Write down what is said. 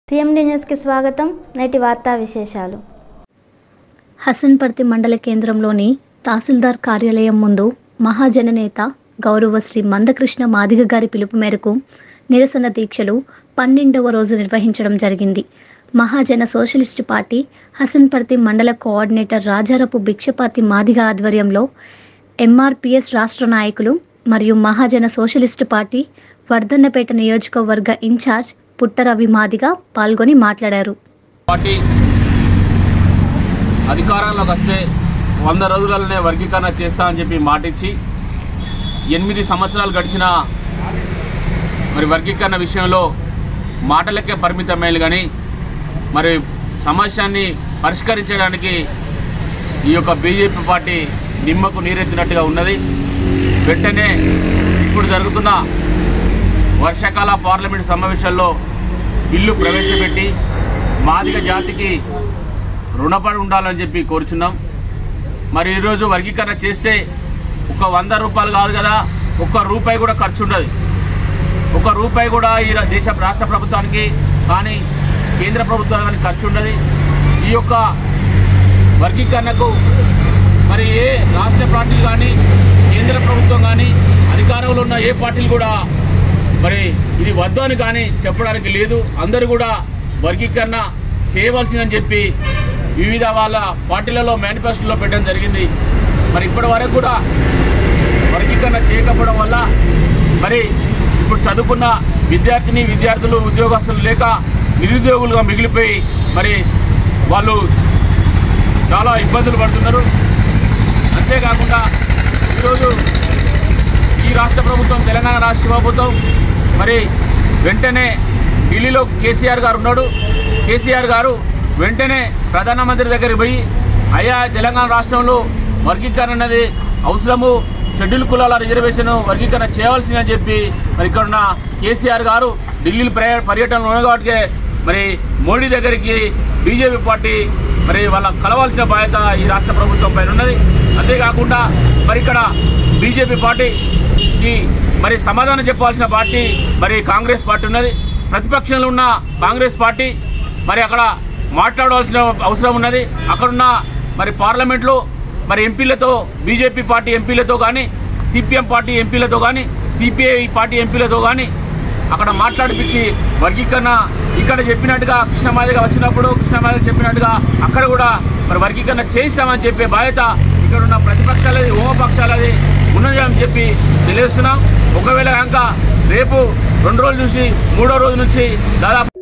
CMD న్యూస్కి స్వాగతం నేటి వార్తా విశేషాలు హసన్పర్తి మండల కేంద్రంలోని తహసీల్దార్ కార్యాలయం ముందు మహాజననేత గౌరవ శ్రీ మందకృష్ణ మాదిగ గారి పిలుపు మేరకు నిరసన దీక్షలు పన్నెండవ రోజు నిర్వహించడం జరిగింది మహాజన సోషలిస్టు పార్టీ హసన్పర్తి మండల కోఆర్డినేటర్ రాజారపు భిక్షపాతి మాదిగ ఆధ్వర్యంలో ఎంఆర్పిఎస్ రాష్ట్ర నాయకులు మరియు మహాజన సోషలిస్టు పార్టీ వర్ధన్నపేట నియోజకవర్గ ఇన్ఛార్జ్ పుట్టరవి మాదిగ పాల్గొని మాట్లాడారు పార్టీ అధికారంలోకి వస్తే వంద రోజులలోనే వర్గీకరణ చేస్తా అని చెప్పి మాటిచ్చి ఎనిమిది సంవత్సరాలు గడిచిన మరి వర్గీకరణ విషయంలో మాటలకే పరిమితమైనది కానీ మరి సమస్యాన్ని పరిష్కరించడానికి ఈ యొక్క బీజేపీ పార్టీ నిమ్మకు నీరెత్తినట్టుగా ఉన్నది వెంటనే ఇప్పుడు జరుగుతున్న వర్షాకాల పార్లమెంట్ సమావేశాల్లో బిల్లు ప్రవేశపెట్టి మాదిగ జాతికి రుణపడి ఉండాలని చెప్పి కోరుచున్నాం మరి ఈరోజు వర్గీకరణ చేస్తే ఒక వంద రూపాయలు కాదు కదా ఒక్క రూపాయి కూడా ఖర్చు ఉండదు ఒక రూపాయి కూడా ఈ రా- దేశ రాష్ట్ర ప్రభుత్వానికి కానీ కేంద్ర ప్రభుత్వానికి ఖర్చు ఉండదు ఈ యొక్క వర్గీకరణకు మరి ఏ రాష్ట్ర పార్టీలు కానీ కేంద్ర ప్రభుత్వం కానీ అధికారంలో ఉన్న ఏ పార్టీలు కూడా మరి ఇది వద్దు అని కానీ చెప్పడానికి లేదు అందరూ కూడా వర్గీకరణ చేయవలసిందని చెప్పి వివిధ వాళ్ళ పార్టీలలో మేనిఫెస్టోలో పెట్టడం జరిగింది మరి ఇప్పటి వరకు కూడా వర్గీకరణ చేయకపోవడం వల్ల మరి ఇప్పుడు చదువుకున్న విద్యార్థిని విద్యార్థులు ఉద్యోగస్తులు లేక నిరుద్యోగులుగా మిగిలిపోయి మరి వాళ్ళు చాలా ఇబ్బందులు పడుతున్నారు అంతేకాకుండా ఈరోజు ఈ రాష్ట్ర ప్రభుత్వం తెలంగాణ రాష్ట్ర ప్రభుత్వం మరి వెంటనే ఢిల్లీలో కేసీఆర్ గారు ఉన్నాడు కేసీఆర్ గారు వెంటనే ప్రధానమంత్రి దగ్గరికి పోయి అయ్యా తెలంగాణ రాష్ట్రంలో వర్గీకరణ అనేది అవసరము షెడ్యూల్ కులాల రిజర్వేషన్ వర్గీకరణ చేయవలసిందని చెప్పి మరి ఇక్కడ ఉన్న కేసీఆర్ గారు ఢిల్లీ పర్య- పర్యటనలో ఉన్న కాబట్టి మరి మోడీ దగ్గరికి బీజేపీ పార్టీ మరి వాళ్ళ కలవాల్సిన బాధ్యత ఈ రాష్ట్ర ప్రభుత్వం పైన ఉన్నది అంతేకాకుండా మరి ఇక్కడ బీజేపీ పార్టీకి మరి సమాధానం చెప్పాల్సిన పార్టీ మరి కాంగ్రెస్ పార్టీ ఉన్నది ప్రతిపక్షంలో ఉన్న కాంగ్రెస్ పార్టీ మరి అక్కడ మాట్లాడవలసిన అవసరం ఉన్నది అక్కడున్న మరి పార్లమెంట్లో మరి ఎంపీలతో బీజేపీ పార్టీ ఎంపీలతో కానీ సిపిఎం పార్టీ ఎంపీలతో కానీ సిపిఐ పార్టీ ఎంపీలతో కానీ అక్కడ మాట్లాడిపించి వర్గీకరణ ఇక్కడ చెప్పినట్టుగా కృష్ణమాదిగా వచ్చినప్పుడు కృష్ణమాదిగా చెప్పినట్టుగా అక్కడ కూడా మరి వర్గీకరణ చేయిస్తామని చెప్పే బాధ్యత ఇక్కడ ఉన్న ప్రతిపక్షాలది హోమపక్షాలది ఉన్నది అని చెప్పి తెలియజేస్తున్నాం ఒకవేళ కనుక రేపు రెండు రోజుల నుంచి మూడో రోజు నుంచి దాదాపు